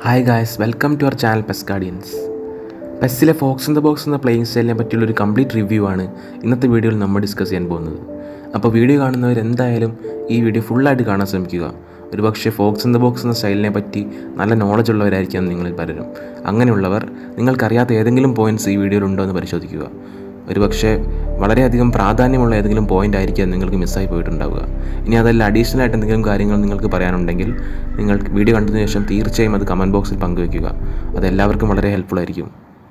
Hi guys welcome to our channel PES guardians പെസ്സിലെ fox in the box എന്ന playing സ്റ്റൈലിനെ പറ്റിയുള്ള ഒരു കംപ്ലീറ്റ് റിവ്യൂ ആണ് ഇന്നത്തെ വീഡിയോയിൽ നമ്മൾ ഡിസ്കസ് ചെയ്യാൻ പോകുന്നത് അപ്പോൾ വീഡിയോ കാണുന്നവർ എന്തായാലും ഈ വീഡിയോ ഫുള്ളായിട്ട് കാണാൻ ശ്രമിക്കുക ഒരുപക്ഷെ ഫോക്സ് ഇൻ ദ ബോക്സ് എന്ന സ്റ്റൈലിനെ പറ്റി നല്ല നോളജ് ഉള്ളവരായിരിക്കാം നിങ്ങളിൽ പലരും അങ്ങനെയുള്ളവർ നിങ്ങൾക്കറിയാത്ത ഏതെങ്കിലും പോയിൻറ്റ്സ് ഈ വീഡിയോയിൽ ഉണ്ടോ എന്ന് പരിശോധിക്കുക ഒരുപക്ഷെ വളരെയധികം പ്രാധാന്യമുള്ള ഏതെങ്കിലും പോയിന്റ് ആയിരിക്കാം നിങ്ങൾക്ക് മിസ്സായി പോയിട്ടുണ്ടാവുക ഇനി അതല്ല അഡീഷണൽ ആയിട്ട് എന്തെങ്കിലും കാര്യങ്ങൾ നിങ്ങൾക്ക് പറയാനുണ്ടെങ്കിൽ നിങ്ങൾ വീഡിയോ കണ്ടതിന് ശേഷം തീർച്ചയായും അത് കമൻറ്റ് ബോക്സിൽ പങ്കുവയ്ക്കുക അത് എല്ലാവർക്കും വളരെ ഹെൽപ്ഫുൾ ആയിരിക്കും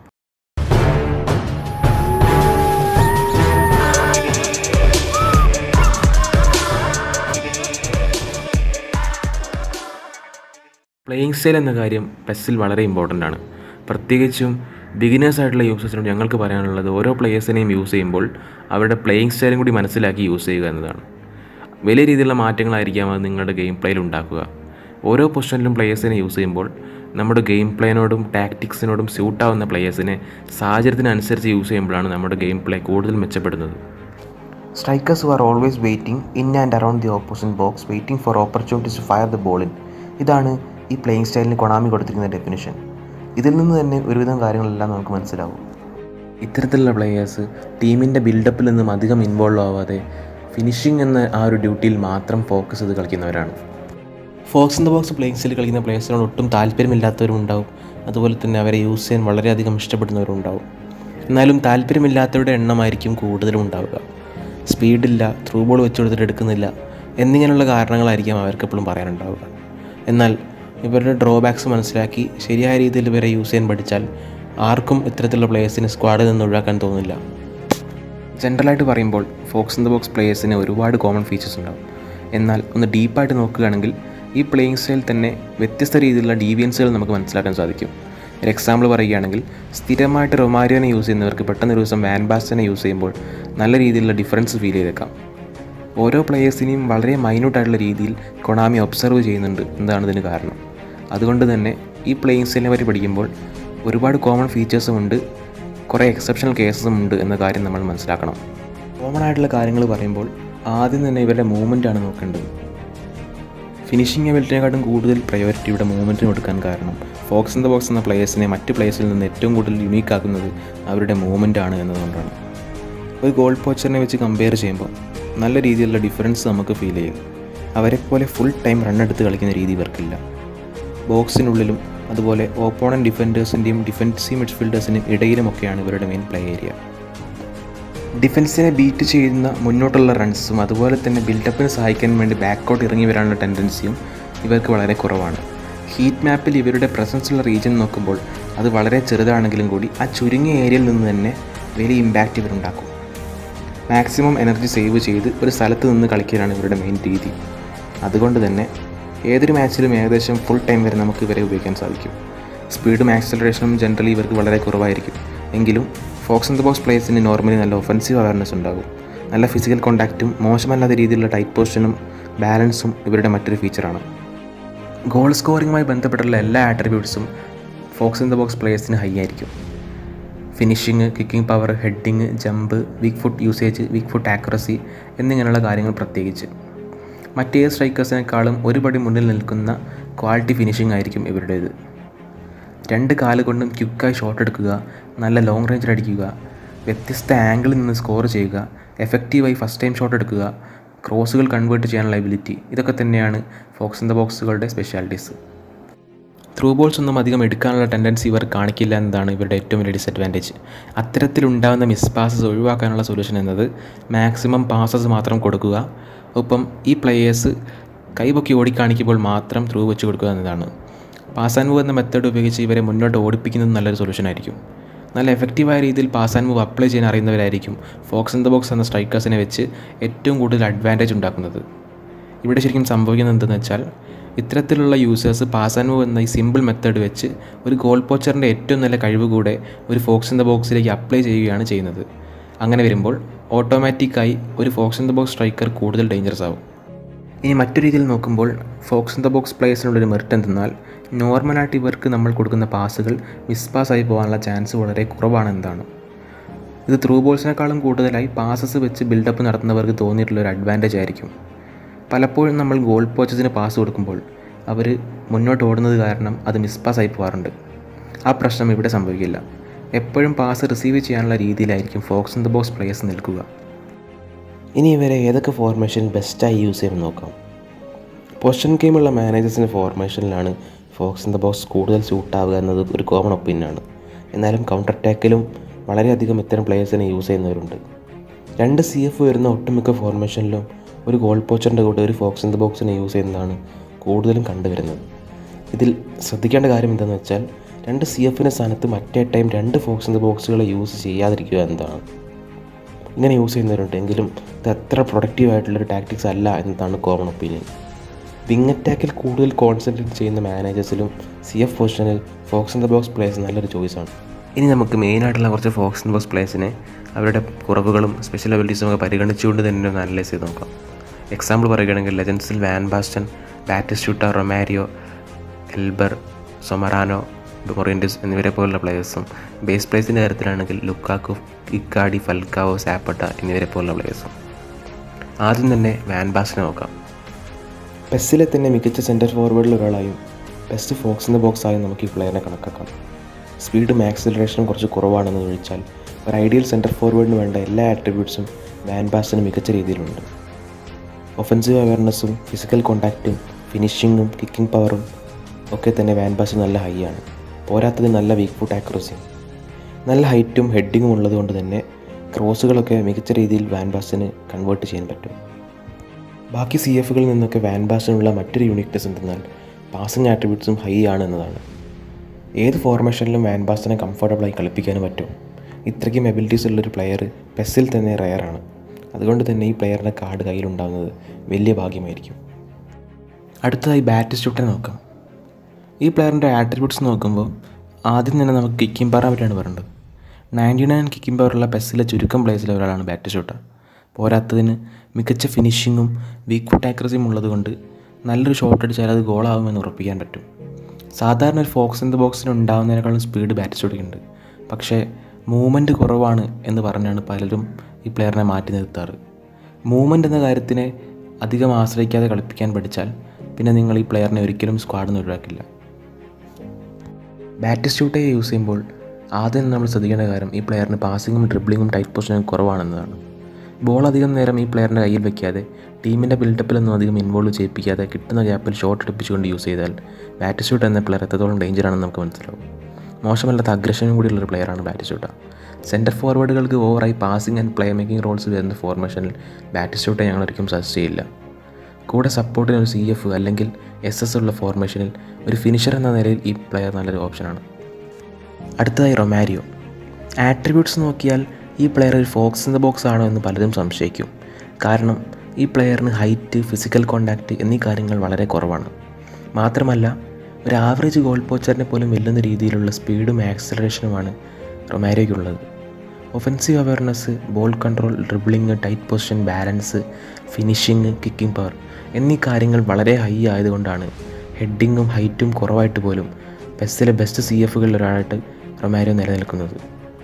പ്ലേയിങ് സ്റ്റൈൽ എന്ന കാര്യം പെസ്സിൽ വളരെ ഇമ്പോർട്ടൻ്റ് ആണ് പ്രത്യേകിച്ചും ബിഗിനേഴ്സ് ആയിട്ടുള്ള യൂസേഴ്സിനോട് ഞങ്ങൾക്ക് പറയാനുള്ളത് ഓരോ പ്ലേയേഴ്സിനെയും യൂസ് ചെയ്യുമ്പോൾ അവരുടെ പ്ലേയിങ് സ്റ്റൈലും കൂടി മനസ്സിലാക്കി യൂസ് ചെയ്യുക എന്നതാണ് വലിയ രീതിയിലുള്ള മാറ്റങ്ങളായിരിക്കാം അത് നിങ്ങളുടെ ഗെയിം പ്ലേയിൽ ഉണ്ടാക്കുക ഓരോ പൊസിഷനിലും പ്ലേയേഴ്സിനെ യൂസ് ചെയ്യുമ്പോൾ നമ്മുടെ ഗെയിം പ്ലേനോടും ടാക്ടിക്സിനോടും സ്യൂട്ടാവുന്ന പ്ലേയേഴ്സിനെ സാഹചര്യത്തിനനുസരിച്ച് യൂസ് ചെയ്യുമ്പോഴാണ് നമ്മുടെ ഗെയിം പ്ലേ കൂടുതൽ മെച്ചപ്പെടുന്നത് Strikers who are always waiting in and around the opposite box, waiting for opportunities to fire the ball in. ഇതാണ് ഈ പ്ലേയിങ് സ്റ്റൈലിന് കൊണാമി കൊടുത്തിരിക്കുന്ന ഡെഫിനിഷൻ ഇതിൽ നിന്ന് തന്നെ ഒരുവിധം കാര്യങ്ങളെല്ലാം നമുക്ക് മനസ്സിലാവും ഇത്തരത്തിലുള്ള പ്ലേയേഴ്സ് ടീമിൻ്റെ ബിൽഡപ്പിൽ നിന്നും അധികം ഇൻവോൾവ് ആവാതെ ഫിനിഷിംഗ് എന്ന ആ ഒരു ഡ്യൂട്ടിയിൽ മാത്രം ഫോക്കസ് ചെയ്ത് കളിക്കുന്നവരാണ് fox in the box playing style കളിക്കുന്ന പ്ലേയേഴ്സിനോട് ഒട്ടും താല്പര്യമില്ലാത്തവരും ഉണ്ടാവും അതുപോലെ തന്നെ അവരെ യൂസ് ചെയ്യാൻ വളരെയധികം ഇഷ്ടപ്പെടുന്നവരും ഉണ്ടാവും എന്നാലും താല്പര്യമില്ലാത്തവരുടെ എണ്ണമായിരിക്കും കൂടുതലും ഉണ്ടാവുക സ്പീഡില്ല ത്രൂ ബോൾ വെച്ച് കൊടുത്തിട്ട് എടുക്കുന്നില്ല എന്നിങ്ങനെയുള്ള കാരണങ്ങളായിരിക്കും അവർക്ക് എപ്പോഴും പറയാനുണ്ടാവുക എന്നാൽ ഇവരുടെ ഡ്രോബാക്സ് മനസ്സിലാക്കി ശരിയായ രീതിയിൽ ഇവരെ യൂസ് ചെയ്യാൻ പഠിച്ചാൽ ആർക്കും ഇത്തരത്തിലുള്ള പ്ലേയേഴ്സിനെ സ്ക്വാഡിൽ നിന്ന് ഒഴിവാക്കാൻ തോന്നില്ല ജനറലായിട്ട് പറയുമ്പോൾ ഫോക്സ് ഇൻ ദ ബോക്സ് പ്ലേയേഴ്സിന് ഒരുപാട് കോമൺ ഫീച്ചേഴ്സ് ഉണ്ടാവും എന്നാൽ ഒന്ന് ഡീപ്പായിട്ട് നോക്കുകയാണെങ്കിൽ ഈ പ്ലേയിങ് സ്റ്റൈൽ തന്നെ വ്യത്യസ്ത രീതിയിലുള്ള ഡീവിയൻസുകൾ നമുക്ക് മനസ്സിലാക്കാൻ സാധിക്കും ഒരു എക്സാമ്പിൾ പറയുകയാണെങ്കിൽ സ്ഥിരമായിട്ട് റൊമാരിയോനെ യൂസ് ചെയ്യുന്നവർക്ക് പെട്ടെന്ന് ഒരു ദിവസം വാൻബാസ്റ്റനെ യൂസ് ചെയ്യുമ്പോൾ നല്ല രീതിയിലുള്ള ഡിഫറൻസ് ഫീൽ ചെയ്തേക്കാം ഓരോ പ്ലേയേഴ്സിനെയും വളരെ മൈന്യൂട്ടായിട്ടുള്ള രീതിയിൽ കൊണാമി ഒബ്സർവ് ചെയ്യുന്നുണ്ട് എന്നതാണ് ഇതിന് കാരണം അതുകൊണ്ട് തന്നെ ഈ പ്ലേയിങ് സ്റ്റൈലിനെ പറ്റി പഠിക്കുമ്പോൾ ഒരുപാട് കോമൺ ഫീച്ചേഴ്സും ഉണ്ട് കുറേ എക്സെപ്ഷണൽ കേസസും ഉണ്ട് എന്ന കാര്യം നമ്മൾ മനസ്സിലാക്കണം കോമൺ ആയിട്ടുള്ള കാര്യങ്ങൾ പറയുമ്പോൾ ആദ്യം തന്നെ ഇവരുടെ മൂവ്മെൻ്റ് ആണ് നോക്കേണ്ടത് ഫിനിഷിംഗ് എബിലിറ്റിനെക്കാട്ടും കൂടുതൽ പ്രയോറിറ്റി ഇവിടെ മൂവ്മെൻറ്റിന് കൊടുക്കാൻ കാരണം ഫോക്സ് ഇൻ ദ ബോക്സ് എന്ന പ്ലേയേഴ്സിനെ മറ്റ് പ്ലേയേഴ്സിൽ നിന്ന് ഏറ്റവും കൂടുതൽ യുണീക്ക് ആക്കുന്നത് അവരുടെ മൂവ്മെൻ്റ് ആണ് എന്നതുകൊണ്ടാണ് ഒരു ഗോൾ പോച്ചറിനെ വെച്ച് കമ്പയർ ചെയ്യുമ്പോൾ നല്ല രീതിയിലുള്ള ഡിഫറൻസ് നമുക്ക് ഫീൽ ചെയ്യും അവരെപ്പോലെ ഫുൾ ടൈം റണ്ണെടുത്ത് കളിക്കുന്ന രീതി ഇവർക്കില്ല ബോക്സിനുള്ളിലും അതുപോലെ ഓപ്പോണൻറ്റ് ഡിഫൻഡേഴ്സിൻ്റെയും ഡിഫൻസീവ് മിഡ്ഫീൽഡേഴ്സിൻ്റെയും ഇടയിലുമൊക്കെയാണ് ഇവരുടെ മെയിൻ പ്ലേ ഏരിയ ഡിഫൻസിനെ ബീറ്റ് ചെയ്യുന്ന മുന്നോട്ടുള്ള റൺസും അതുപോലെ തന്നെ ബിൽഡപ്പിന് സഹായിക്കാൻ വേണ്ടി ബാക്കൗട്ട് ഇറങ്ങി വരാനുള്ള ടെൻഡൻസിയും ഇവർക്ക് വളരെ കുറവാണ് ഹീറ്റ് മാപ്പിൽ ഇവരുടെ പ്രസൻസ് ഉള്ള റീജിയൻ നോക്കുമ്പോൾ അത് വളരെ ചെറുതാണെങ്കിലും കൂടി ആ ചുരുങ്ങിയ ഏരിയയിൽ നിന്ന് തന്നെ വലിയ ഇമ്പാക്റ്റ് ഇവരുണ്ടാക്കും മാക്സിമം എനർജി സേവ് ചെയ്ത് ഒരു സ്ഥലത്ത് നിന്ന് കളിക്കാനാണ് ഇവരുടെ മെയിൻ രീതി അതുകൊണ്ട് തന്നെ ഏതൊരു മാച്ചിലും ഏകദേശം ഫുൾ ടൈം വരെ നമുക്ക് ഇവരെ ഉപയോഗിക്കാൻ സാധിക്കും സ്പീഡും ആക്സലറേഷനും ജനറലി ഇവർക്ക് വളരെ കുറവായിരിക്കും എങ്കിലും ഫോക്സ് ഇൻ ദ ബോക്സ് പ്ലേയേഴ്സിന് നോർമലി നല്ല ഒഫൻസീവ് അവയർനെസ് ഉണ്ടാകും നല്ല ഫിസിക്കൽ കോൺടാക്റ്റും മോശമല്ലാത്ത രീതിയിലുള്ള ടൈറ്റ് പൊസിഷനും ബാലൻസും ഇവരുടെ മറ്റൊരു ഫീച്ചറാണ് ഗോൾ സ്കോറിങ്ങുമായി ബന്ധപ്പെട്ടുള്ള എല്ലാ ആട്രിബ്യൂട്ട്സും ഫോക്സ് ഇൻ ദ ബോക്സ് പ്ലേയേഴ്സിന് ഹൈ ആയിരിക്കും finishing kicking power heading jump weak foot usage weak foot accuracy എന്നിങ്ങനെയുള്ള കാര്യങ്ങൾ പ്രത്യേകിച്ച് മറ്റേത് സ്ട്രൈക്കേഴ്സിനേക്കാളും ഒരു പടി മുന്നിൽ നിൽക്കുന്ന ക്വാളിറ്റി ഫിനിഷിംഗ് ആയിരിക്കും ഇവരുടേത് രണ്ട് കാല് കൊണ്ടും ക്യുക്കായി ഷോട്ട് എടുക്കുക നല്ല ലോങ് റേഞ്ചിൽ അടിക്കുക വ്യത്യസ്ത ആംഗിളിൽ നിന്ന് സ്കോർ ചെയ്യുക എഫക്റ്റീവായി ഫസ്റ്റ് ടൈം ഷോട്ട് എടുക്കുക ക്രോസുകൾ കൺവേർട്ട് ചെയ്യാനുള്ള എബിലിറ്റി ഇതൊക്കെ തന്നെയാണ് ഫോക്സ് ഇൻ ദ ബോക്സുകളുടെ സ്പെഷ്യാലിറ്റീസ് ത്രൂ ബോൾസ് ഒന്നും അധികം എടുക്കാനുള്ള ടെൻഡൻസി ഇവർ കാണിക്കില്ല എന്നതാണ് ഇവരുടെ ഏറ്റവും വലിയ ഡിസഡ്വാൻറ്റേജ് അത്തരത്തിലുണ്ടാകുന്ന മിസ് പാസസ് ഒഴിവാക്കാനുള്ള സൊല്യൂഷൻ എന്നത് മാക്സിമം പാസസ് മാത്രം കൊടുക്കുക ഒപ്പം ഈ പ്ലെയേഴ്സ് കൈപൊക്കി ഓടിക്കാണിക്കുമ്പോൾ മാത്രം ത്രൂ വെച്ച് കൊടുക്കുക എന്നതാണ് പാസ് ആൻഡ് മൂവ് എന്ന മെത്തേഡ് ഉപയോഗിച്ച് ഇവരെ മുന്നോട്ട് ഓടിപ്പിക്കുന്നത് നല്ലൊരു സൊല്യൂഷൻ ആയിരിക്കും നല്ല എഫക്റ്റീവായ രീതിയിൽ പാസ് ആൻഡ് മൂവ് അപ്ലൈ ചെയ്യാൻ അറിയുന്നവരായിരിക്കും ഫോക്സ് ഇൻ ദ ബോക്സ് എന്ന സ്ട്രൈക്കേഴ്സിനെ വെച്ച് ഏറ്റവും കൂടുതൽ അഡ്വാൻറ്റേജ് ഉണ്ടാക്കുന്നത് ഇവിടെ ശരിക്കും സംഭവിക്കുന്നത് എന്തെന്ന് വെച്ചാൽ ഇത്തരത്തിലുള്ള യൂസേഴ്സ് പാസ് ആൻഡ് മൂവ് എന്ന ഈ സിമ്പിൾ മെത്തേഡ് വെച്ച് ഒരു ഗോൾ പോച്ചറിൻ്റെ ഏറ്റവും നല്ല കഴിവ് കൂടെ ഒരു ഫോക്സ് ഇൻ ദ ബോക്സിലേക്ക് അപ്ലൈ ചെയ്യുകയാണ് ചെയ്യുന്നത് അങ്ങനെ വരുമ്പോൾ ഓട്ടോമാറ്റിക്കായി ഒരു fox in the box striker കൂടുതൽ ഡേഞ്ചറസ് ആവും ഇനി മറ്റു രീതിയിൽ നോക്കുമ്പോൾ ഫോക്സ് ഇൻ ദ ബോക്സ് പ്ലേയേഴ്സിനുള്ളൊരു മെറിറ്റ് എന്തെന്നാൽ നോർമലായിട്ട് ഇവർക്ക് നമ്മൾ കൊടുക്കുന്ന പാസുകൾ മിസ്പാസ് ആയി പോകാനുള്ള ചാൻസ് വളരെ കുറവാണെന്നതാണ് ഇത് ത്രൂ ബോൾസിനേക്കാളും കൂടുതലായി പാസസ് വെച്ച് ബിൽഡപ്പ് നടത്തുന്നവർക്ക് തോന്നിയിട്ടുള്ള ഒരു അഡ്വാൻറ്റേജ് ആയിരിക്കും പലപ്പോഴും നമ്മൾ ഗോൾ പോച്ചസിന് പാസ് കൊടുക്കുമ്പോൾ അവർ മുന്നോട്ട് ഓടുന്നത് കാരണം അത് മിസ്പാസ് ആയി പോകാറുണ്ട് ആ പ്രശ്നം ഇവിടെ സംഭവിക്കില്ല എപ്പോഴും പാസ് റിസീവ് ചെയ്യാനുള്ള രീതിയിലായിരിക്കും fox in the box players നിൽക്കുക ഇനി ഇവരെ ഏതൊക്കെ ഫോർമേഷൻ ബെസ്റ്റായി യൂസ് ചെയ്യുമെന്ന് നോക്കാം പൊസിഷൻ ഗെയിമുള്ള മാനേജേഴ്സിൻ്റെ ഫോർമേഷനിലാണ് ഫോക്സ് ഇൻ ദ ബോക്സ് കൂടുതൽ സൂട്ടാവുക എന്നത് ഒരു കോമൺ ഒപ്പീനിയനാണ് എന്നാലും കൗണ്ടർ അറ്റാക്കിലും വളരെയധികം ഇത്തരം പ്ലേയേഴ്സിനെ യൂസ് ചെയ്യുന്നവരുണ്ട് രണ്ട് സി എഫ് വരുന്ന ഒട്ടുമിക്ക ഫോർമേഷനിലും ഒരു ഗോൾ പോച്ചറിൻ്റെ കൂടെ ഒരു ഫോക്സ് ഇൻ ദ ബോക്സിനെ യൂസ് ചെയ്യുന്നതാണ് കൂടുതലും കണ്ടുവരുന്നത് ഇതിൽ ശ്രദ്ധിക്കേണ്ട കാര്യം എന്താണെന്ന് വെച്ചാൽ രണ്ട് സി എഫിൻ്റെ സ്ഥാനത്ത് മറ്റേ ടൈം രണ്ട് ഫോക്സ് ഇൻ ദ ബോക്സുകളെ യൂസ് ചെയ്യാതിരിക്കുക എന്നതാണ് ഇങ്ങനെ യൂസ് ചെയ്യുന്നവരുണ്ട് എങ്കിലും ഇത് അത്ര പ്രൊഡക്റ്റീവ് ആയിട്ടുള്ളൊരു ടാക്ടിക്സ് അല്ല എന്നതാണ് കോമൺ ഒപ്പീനിയൻ വിങ് അറ്റാക്കിൽ കൂടുതൽ കോൺസെൻട്രേറ്റ് ചെയ്യുന്ന മാനേജേഴ്സിലും സി എഫ് പൊസിഷനിൽ fox in the box players നല്ലൊരു ചോയ്സാണ് ഇനി നമുക്ക് മെയിനായിട്ടുള്ള കുറച്ച് ഫോക്സ് ഇൻ ബോക്സ് പ്ലേയേഴ്സിനെ അവരുടെ കുറവുകളും സ്പെഷ്യൽ അബിലിറ്റീസും ഒക്കെ പരിഗണിച്ചുകൊണ്ട് തന്നെ ഒന്ന് അനലൈസ് ചെയ്ത് നോക്കാം എക്സാമ്പിൾ പറയുകയാണെങ്കിൽ ലെജൻസിൽ Van Basten Batistuta Romario Elber Zamorano Morientes എന്നിവരെ പോലുള്ള പ്ലേയേഴ്സും ബേസ് പ്ലേസിൻ്റെ കാര്യത്തിലാണെങ്കിൽ ലുക്കാക്കു ഇക്കാഡി ഫൽക്കാവോ സാപ്പട്ട എന്നിവരെ പോലുള്ള പ്ലേയേഴ്സും ആദ്യം തന്നെ വാൻ ബാസ്റ്റിനെ നോക്കാം പെസ്സിലെ തന്നെ മികച്ച സെൻറ്റർ ഫോർവേഡിൽ ഒരാളായും best fox in the box ആയും നമുക്ക് ഈ പ്ലെയറിനെ കണക്കാക്കാം സ്പീഡും ആക്സിലറേഷനും കുറച്ച് കുറവാണെന്ന് ഒഴിച്ചാൽ ഒരു ഐഡിയൽ സെൻറ്റർ ഫോർവേഡിന് വേണ്ട എല്ലാ ആട്രിബ്യൂട്ട്സും വാൻ ബാസ്റ്റിന് മികച്ച രീതിയിലുണ്ട് ഒഫൻസീവ് അവയർനെസ്സും ഫിസിക്കൽ കോണ്ടാക്റ്റും ഫിനിഷിങ്ങും കിക്കിംഗ് പവറും ഒക്കെ തന്നെ വാൻ ബാസ്റ്റ് നല്ല ഹൈ ആണ് പോരാത്തത് നല്ല വീക്ക് ഫുട്ട് ആക്യുറസിയും നല്ല ഹൈറ്റും ഹെഡിങ്ങും ഉള്ളതുകൊണ്ട് തന്നെ ക്രോസുകളൊക്കെ മികച്ച രീതിയിൽ വാൻ ബാസ്റ്റിന് കൺവേർട്ട് ചെയ്യാൻ പറ്റും ബാക്കി സി എഫുകളിൽ നിന്നൊക്കെ വാൻ ബാസ്റ്റിനുള്ള മറ്റൊരു യൂണിക്നെസ് എന്തെന്നാൽ പാസിംഗ് ആട്രിബ്യൂട്ട്സും ഹൈ ആണ് എന്നതാണ് ഏത് ഫോർമേഷനിലും വാൻ ബാസ്റ്റിനെ കംഫർട്ടബിളായി കളിപ്പിക്കാനും പറ്റും ഇത്രയ്ക്കും എബിലിറ്റീസ് ഉള്ളൊരു പ്ലെയർ പെസ്സിൽ തന്നെ റയറാണ് അതുകൊണ്ട് തന്നെ ഈ പ്ലെയറിൻ്റെ കാർഡ് കയ്യിലുണ്ടാകുന്നത് വലിയ ഭാഗ്യമായിരിക്കും അടുത്തതായി ബാറ്റിസ്റ്റൂട്ടിനെ നോക്കാം ഈ പ്ലെയറിൻ്റെ ആട്രിബ്യൂട്ട്സ് നോക്കുമ്പോൾ ആദ്യം തന്നെ നമുക്ക് കിക്കിംഗ് പവറിനെ പറ്റിയാണ് പറയേണ്ടത് നയൻറ്റി നയൻ കിക്കിംഗ് പവറുള്ള പെസ്സിലെ ചുരുക്കം പ്ലേസിലെ ഒരാളാണ് ബാറ്റിസ്റ്റൂട്ട പോരാത്തതിന് മികച്ച ഫിനിഷിങ്ങും വീക്ക് ഫുട്ട് ആക്രസിയും ഉള്ളതുകൊണ്ട് നല്ലൊരു ഷോട്ട് അടിച്ചാൽ അത് ഗോളാവുമെന്ന് ഉറപ്പിക്കാൻ പറ്റും സാധാരണ ഒരു ഫോക്സ് ഇൻ ദ ബോക്സിന് ഉണ്ടാകുന്നതിനേക്കാളും സ്പീഡ് ബാറ്റിസ്റ്റൂട്ടിക്കുണ്ട് പക്ഷേ മൂവ്മെൻറ്റ് കുറവാണ് എന്ന് പറഞ്ഞാണ് പലരും ഈ പ്ലെയറിനെ മാറ്റി നിർത്താറ് മൂവ്മെൻറ്റ് എന്ന കാര്യത്തിനെ അധികം ആശ്രയിക്കാതെ കളിപ്പിക്കാൻ പഠിച്ചാൽ പിന്നെ നിങ്ങൾ ഈ പ്ലെയറിനെ ഒരിക്കലും സ്ക്വാഡിൽ നിന്ന് ഒഴിവാക്കില്ല ബാറ്റിസ്റ്റൂട്ടയെ യൂസ് ചെയ്യുമ്പോൾ ആദ്യം നമ്മൾ ശ്രദ്ധിക്കേണ്ട കാര്യം ഈ പ്ലെയറിന് പാസിങ്ങും ഡ്രിബ്ലിങ്ങും ടൈറ്റ് പൊസിഷനും കുറവാണെന്നതാണ് ബോൾ അധികം നേരം ഈ പ്ലെയറിൻ്റെ കയ്യിൽ വെക്കാതെ ടീമിൻ്റെ ബിൽഡപ്പിലൊന്നും അധികം ഇൻവോൾവ് ചെയ്യിപ്പിക്കാതെ കിട്ടുന്ന ഗ്യാപ്പിൽ ഷോട്ട് എടുപ്പിച്ചുകൊണ്ട് യൂസ് ചെയ്താൽ ബാറ്റിസ്റ്റൂട്ട് എന്ന പ്ലെയർ എത്രത്തോളം ഡേഞ്ചറാണെന്ന് നമുക്ക് മനസ്സിലാവും മോശമല്ലാത്ത അഗ്രഷനും കൂടിയുള്ളൊരു പ്ലെയറാണ് ബാറ്റിസ്റ്റൂട്ട സെൻറ്റർ ഫോർവേഡുകൾക്ക് ഓവറായി passing and playmaking roles വരുന്ന ഫോർമേഷനിൽ ബാറ്റിസ്റ്റൂട്ടെ ഞങ്ങൾ ഒരിക്കലും സജസ്റ്റ് ചെയ്യില്ല കൂടെ സപ്പോർട്ടിന് ഒരു സി എഫ് അല്ലെങ്കിൽ എസ് എസ് ഉള്ള ഫോർമേഷനിൽ ഒരു ഫിനിഷർ എന്ന നിലയിൽ ഈ പ്ലെയർ നല്ലൊരു ഓപ്ഷനാണ് അടുത്തതായി റൊമാരിയോ ആട്രിബ്യൂട്ട്സ് നോക്കിയാൽ ഈ പ്ലെയർ ഒരു ഫോക്സ് ഇൻ ദ ബോക്സ് ആണോ എന്ന് പലരും സംശയിക്കും കാരണം ഈ പ്ലെയറിന് ഹൈറ്റ് ഫിസിക്കൽ കോണ്ടാക്റ്റ് എന്നീ കാര്യങ്ങൾ വളരെ കുറവാണ് മാത്രമല്ല ഒരു ആവറേജ് ഗോൾ പോച്ചറിനെ പോലും വെല്ലുന്ന രീതിയിലുള്ള സ്പീഡും ആക്സലറേഷനുമാണ് റൊമാരിയോയ്ക്കുള്ളത് offensive awareness ball control dribbling tight position balance finishing kicking power എന്നീ കാര്യങ്ങൾ വളരെ ഹൈ ആയതുകൊണ്ടാണ് ഹെഡിങ്ങും ഹൈറ്റും കുറവായിട്ട് പോലും പെസ്സിലെ ബെസ്റ്റ് സി എഫുകളിൽ ഒരാളായിട്ട് റൊമാരിയോ നിലനിൽക്കുന്നത്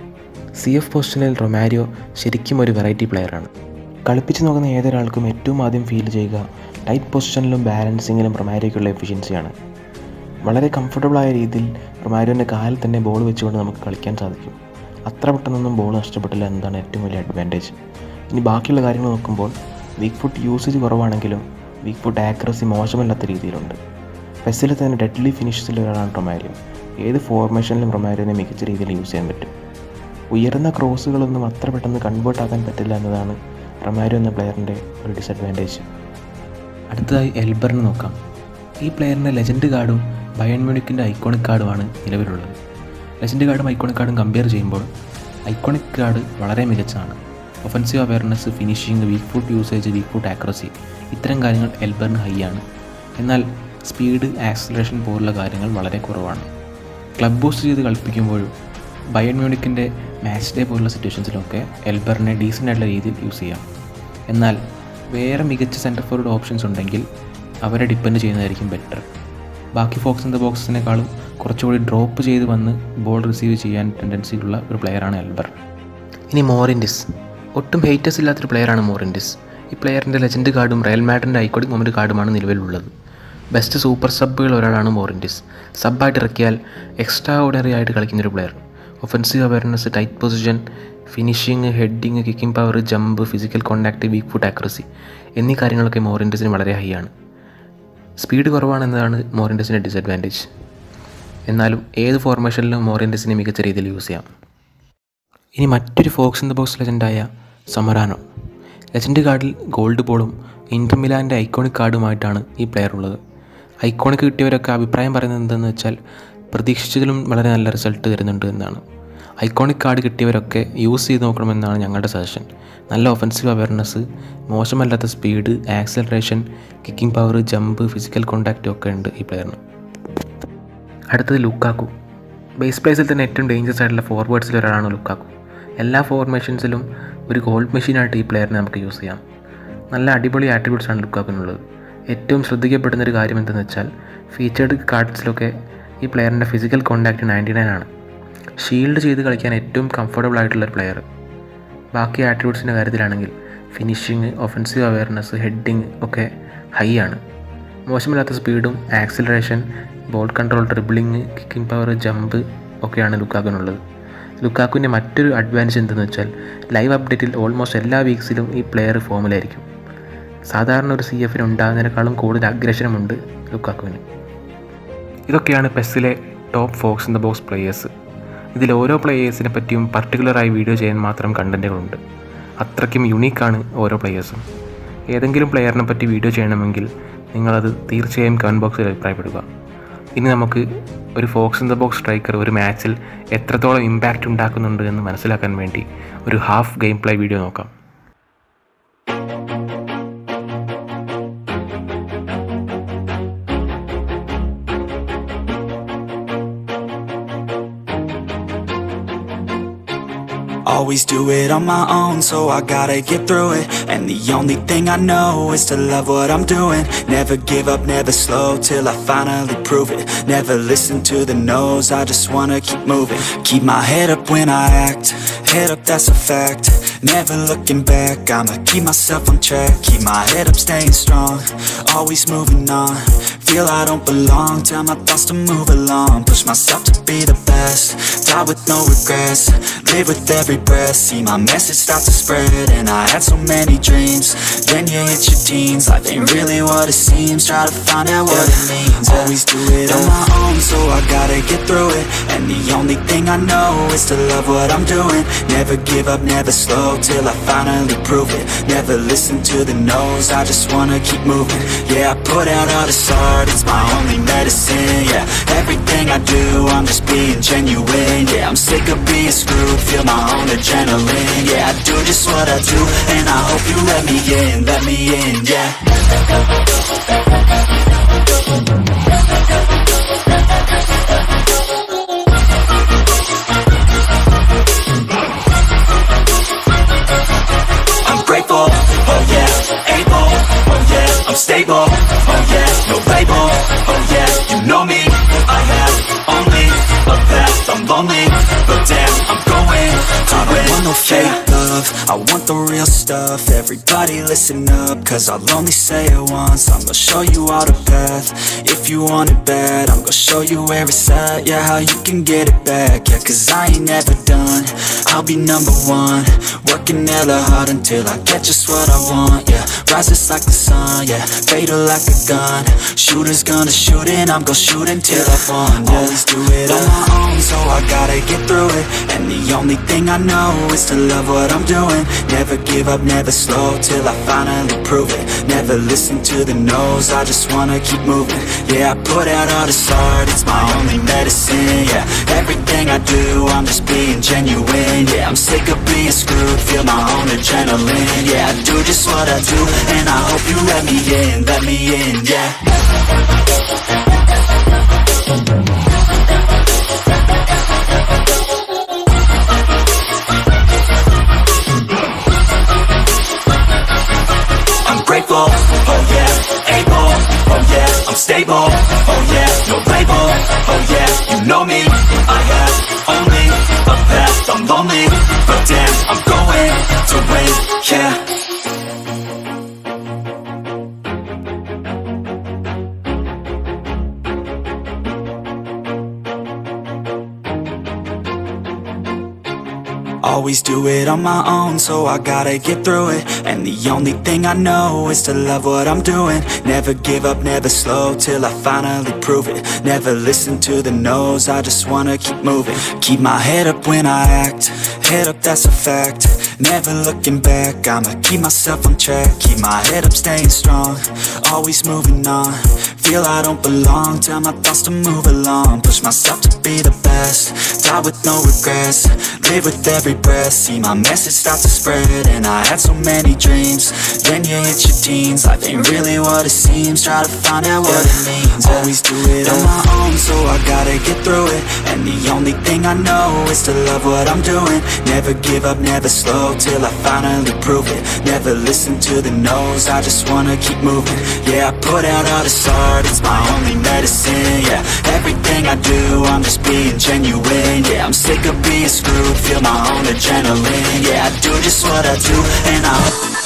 സി എഫ് പൊസിഷനിൽ റൊമാരിയോ ശരിക്കും ഒരു വെറൈറ്റി പ്ലെയറാണ് കളിപ്പിച്ച് നോക്കുന്ന ഏതൊരാൾക്കും ഏറ്റവും ആദ്യം ഫീൽ ചെയ്യുക ടൈറ്റ് പൊസിഷനിലും ബാലൻസിങ്ങിലും റൊമാരിയോയ്ക്കുള്ള എഫിഷ്യൻസിയാണ് വളരെ കംഫർട്ടബിളായ രീതിയിൽ റൊമാരിയോൻ്റെ കാലിൽ തന്നെ ബോൾ വെച്ചുകൊണ്ട് നമുക്ക് കളിക്കാൻ സാധിക്കും അത്ര പെട്ടെന്നൊന്നും ബോൾ നഷ്ടപ്പെട്ടില്ല എന്നതാണ് ഏറ്റവും വലിയ അഡ്വാൻറ്റേജ് ഇനി ബാക്കിയുള്ള കാര്യങ്ങൾ നോക്കുമ്പോൾ വീക്ക് ഫുട്ട് യൂസേജ് കുറവാണെങ്കിലും വീക്ക് ഫുട്ട് ആക്യുറസി മോശമല്ലാത്ത രീതിയിലുണ്ട് പെസ്സിൽ തന്നെ ഡെഡ്ലി ഫിനിഷസിൽ ഒരാളാണ് റൊമാരിയോ ഏത് ഫോർമേഷനിലും റൊമാരിയോനെ മികച്ച രീതിയിൽ യൂസ് ചെയ്യാൻ പറ്റും ഉയർന്ന ക്രോസുകളൊന്നും അത്ര പെട്ടെന്ന് കൺവേർട്ട് ആക്കാൻ പറ്റില്ല എന്നതാണ് റൊമാരിയോ എന്ന പ്ലെയറിൻ്റെ ഒരു ഡിസഡ്വാൻറ്റേജ് അടുത്തതായി എൽബറിനെ നോക്കാം ഈ പ്ലെയറിൻ്റെ ലെജൻഡ് കാർഡും ബയൺ മ്യൂണിക്കിൻ്റെ ഐക്കോണിക് കാർഡുമാണ് നിലവിലുള്ളത് ലെജൻഡ് കാർഡും ഐക്കോണിക് കാർഡും കമ്പയർ ചെയ്യുമ്പോൾ ഐക്കോണിക് കാർഡ് വളരെ മികച്ചതാണ് offensive awareness finishing weak foot usage weak foot accuracy ഇത്തരം കാര്യങ്ങൾ എൽബറിന് ഹൈ ആണ് എന്നാൽ സ്പീഡ് ആക്സലറേഷൻ പോലുള്ള കാര്യങ്ങൾ വളരെ കുറവാണ് ക്ലബ് ബൂസ്റ്റ് ചെയ്ത് കളിപ്പിക്കുമ്പോഴും ബയൺ മ്യൂണിക്കിൻ്റെ മാച്ച് ഡേ പോലുള്ള സിറ്റുവേഷൻസിലൊക്കെ എൽബറിനെ ഡീസൻ്റ് ആയിട്ടുള്ള രീതിയിൽ യൂസ് ചെയ്യാം എന്നാൽ വേറെ മികച്ച സെൻറ്റർ ഫോർവേഡ് ഓപ്ഷൻസ് ഉണ്ടെങ്കിൽ അവരെ ഡിപ്പെൻഡ് ചെയ്യുന്നതായിരിക്കും ബെറ്റർ ബാക്കി ഫോക്സ് ഇൻ ദ ബോക്സിനേക്കാളും കുറച്ചുകൂടി ഡ്രോപ്പ് ചെയ്ത് വന്ന് ബോൾ റിസീവ് ചെയ്യാൻ ടെൻഡൻസി ഉള്ള ഒരു പ്ലെയറാണ് എൽബർ ഇനി മോറിൻഡിസ് ഒട്ടും ഹെയ്റ്റേഴ്സ് ഇല്ലാത്തൊരു പ്ലെയറാണ് മോറിൻഡിസ് ഈ പ്ലെയറിൻ്റെ ലെജൻഡ് കാർഡും റയൽ മാഡറിൻ്റെ ഐക്കോണിക് മൊമെൻറ്റ് കാർഡുമാണ് നിലവിലുള്ളത് ബെസ്റ്റ് സൂപ്പർ സബ്ബുകൾ ഒരാളാണ് മോറിൻറ്റിസ് സബ്ബായിട്ട് ഇറക്കിയാൽ എക്സ്ട്രാ ഓർഡിനറി ആയിട്ട് കളിക്കുന്നൊരു player offensive awareness tight position finishing heading kicking power jump physical contact weak foot accuracy എന്നീ കാര്യങ്ങളൊക്കെ മോറിൻറ്റിസിന് വളരെ ഹൈ ആണ് സ്പീഡ് കുറവാണെന്നതാണ് മോറിൻറ്റിസിൻ്റെ ഡിസഡ്വാൻറ്റേജ് എന്നാലും ഏത് ഫോർമേഷനിലും മോറിൻറ്റിസിനെ മികച്ച രീതിയിൽ യൂസ് ചെയ്യാം ഇനി മറ്റൊരു ഫോക്സ് ഇൻ ദ ബോക്സ് ലെജൻഡായ സമറാനോ ലെജൻഡ് കാർഡിൽ ഗോൾഡ് ബോളും ഇൻ്റർ മിലാൻ്റെ ഐക്കോണിക് കാർഡുമായിട്ടാണ് ഈ പ്ലെയർ ഉള്ളത് ഐക്കോണിക് കിട്ടിയവരൊക്കെ അഭിപ്രായം പറയുന്നത് എന്തെന്ന് വെച്ചാൽ പ്രതീക്ഷിച്ചതിലും വളരെ നല്ല റിസൾട്ട് തരുന്നുണ്ട് എന്നാണ് ഐക്കോണിക് കാർഡ് കിട്ടിയവരൊക്കെ യൂസ് ചെയ്ത് നോക്കണമെന്നാണ് ഞങ്ങളുടെ സജഷൻ നല്ല ഒഫൻസീവ് അവയർനെസ് മോശമല്ലാത്ത speed acceleration kicking power jump physical കോണ്ടാക്റ്റും ഒക്കെ ഉണ്ട് ഈ പ്ലെയറിന് അടുത്തത് ലുക്കാക്കു ബേസ് പ്ലേസിൽ തന്നെ ഏറ്റവും ഡേഞ്ചറസ് ആയിട്ടുള്ള ഫോർവേഡ്സിൽ ഒരാളാണ് ലുക്കാക്കു എല്ലാ ഫോർമേഷൻസിലും ഒരു ഗോൾഡ് മെഷീനായിട്ട് ഈ പ്ലെയറിനെ നമുക്ക് യൂസ് ചെയ്യാം നല്ല അടിപൊളി ആട്രിബ്യൂട്ട്സ് ആണ് ലുക്കാക്കിനുള്ളത് ഏറ്റവും ശ്രദ്ധിക്കപ്പെടുന്ന ഒരു കാര്യം എന്തെന്ന് വെച്ചാൽ ഫീച്ചേർഡ് കാർഡ്സിലൊക്കെ ഈ പ്ലെയറിൻ്റെ ഫിസിക്കൽ കോണ്ടാക്റ്റ് നയൻറ്റി നയൻ ആണ് ഷീൽഡ് ചെയ്ത് കളിക്കാൻ ഏറ്റവും കംഫർട്ടബിൾ ആയിട്ടുള്ള ഒരു പ്ലെയർ ബാക്കി ആട്രിബ്യൂട്ട്സിൻ്റെ കാര്യത്തിലാണെങ്കിൽ ഫിനിഷിങ് ഒഫൻസീവ് അവയർനെസ് ഹെഡിങ് ഒക്കെ ഹൈ ആണ് മോശമില്ലാത്ത സ്പീഡും acceleration ball control dribbling kicking power jump ഒക്കെയാണ് ലുക്കാക്കിനുള്ളത് ലുക്കാക്കുവിൻ്റെ മറ്റൊരു അഡ്വാൻറ്റേജ് എന്തെന്ന് വെച്ചാൽ ലൈവ് അപ്ഡേറ്റിൽ ഓൾമോസ്റ്റ് എല്ലാ വീക്സിലും ഈ പ്ലെയർ ഫോമിലായിരിക്കും സാധാരണ ഒരു സി എഫിന് ഉണ്ടാകുന്നതിനേക്കാളും കൂടുതൽ അഗ്രഷനമുണ്ട് ലുക്കാക്കുവിന് ഇതൊക്കെയാണ് പെസ്സിലെ top fox in the box players ഇതിൽ ഓരോ പ്ലേയേഴ്സിനെ പറ്റിയും പർട്ടിക്കുലറായി വീഡിയോ ചെയ്യാൻ മാത്രം കണ്ടൻറ്റുകളുണ്ട് അത്രയ്ക്കും യുണീക്കാണ് ഓരോ പ്ലേയേഴ്സും ഏതെങ്കിലും പ്ലെയറിനെ പറ്റി വീഡിയോ ചെയ്യണമെങ്കിൽ നിങ്ങളത് തീർച്ചയായും കമൻറ്റ് ബോക്സിൽ അഭിപ്രായപ്പെടുക ഇനി നമുക്ക് ഒരു fox in the box striker ഒരു മാച്ചിൽ എത്രത്തോളം ഇമ്പാക്റ്റ് ഉണ്ടാക്കുന്നുണ്ട് എന്ന് മനസ്സിലാക്കാൻ വേണ്ടി ഒരു ഹാഫ് ഗെയിം പ്ലേ വീഡിയോ നോക്കാം Always do it on my own, so I gotta get through it. And the only thing I know is to love what I'm doing. Never give up, never slow till I finally prove it. Never listen to the no's, I just wanna keep moving. Keep my head up when I act, head up, that's a fact. Never looking back, I'ma keep myself on track. Keep my head up, staying strong, always moving on. Feel I don't belong, tell my thoughts to move along. Push myself to be the best, die with no regrets. Live with every breath, see my message start to spread. And I had so many dreams, then you hit your teens. Life ain't really what it seems, try to find out what it means. Always do it on my own, so I gotta get through it. And the only thing I know is to love what I'm doing. Never give up, never slow till I finally prove it. Never listen to the no's, I just wanna keep moving. Yeah, I put out all this art, it's my only medicine. Yeah, everything I do, I'm just being genuine. Yeah, I'm sick of being screwed, feel my own adrenaline. Yeah, I do just what I do, and I hope you let me in, let me in. Yeah. I'm grateful, oh yeah, able, oh yeah, I'm stable, oh yeah, no label, oh yeah, you know me, I have only a path, I'm lonely, but damn, I'm going to I don't want no fake love, I want the real stuff, everybody listen up, cause I'll only say it once, I'm gonna show you all the path, if you want it bad, I'm gonna show you where it's at, yeah, how you can get it back, yeah, cause I ain't never done, I'll be number one, working hella hard until I get just what I want, yeah, rises like the sun, yeah, fatal like a gun, shooters gonna shoot and I'm gonna shoot until I won, yeah. always do it on my own, so I gotta get through it, and the only thing I know is to love what I'm doing, never give up, never slow, till I finally prove it, never listen to the no's, I just wanna keep moving, yeah, I put out all this art, it's my only medicine, yeah, everything I do, I'm just being genuine, yeah, I'm sick of being screwed, feel my own adrenaline, yeah, I do just what I do, and I hope you let me in, let me in, yeah. I'm grateful, oh yeah, able, oh yeah, I'm stable, oh yeah, no label, oh yeah, you know me, I have only a path, I'm lonely, but damn, I'm going to win, yeah. Always do it on my own, so I gotta get through it. And the only thing I know is to love what I'm doing. Never give up, never slow till I finally prove it. Never listen to the no's, I just wanna keep moving. Keep my head up when I act, head up, that's a fact. Never looking back, I'ma keep myself on track. Keep my head up, staying strong, always moving on. Feel I don't belong, tell my thoughts to move along. Push myself to be the best, die with no regrets. Live with every breath, see my message start to spread. And I had so many dreams. Then you hit your teens, life ain't really what it seems. Try to find out what it means. Always do it on my own, so I gotta get through it. And the only thing I know is to love what I'm doing. Never give up, never slow till I finally prove it. Never listen to the no's, I just wanna keep moving. Yeah, I put out all this art, it's my only medicine. Yeah, everything I do, I'm just being genuine. Yeah, I'm sick of being screwed, feel my own adrenaline. Yeah, I do just what I do, and I.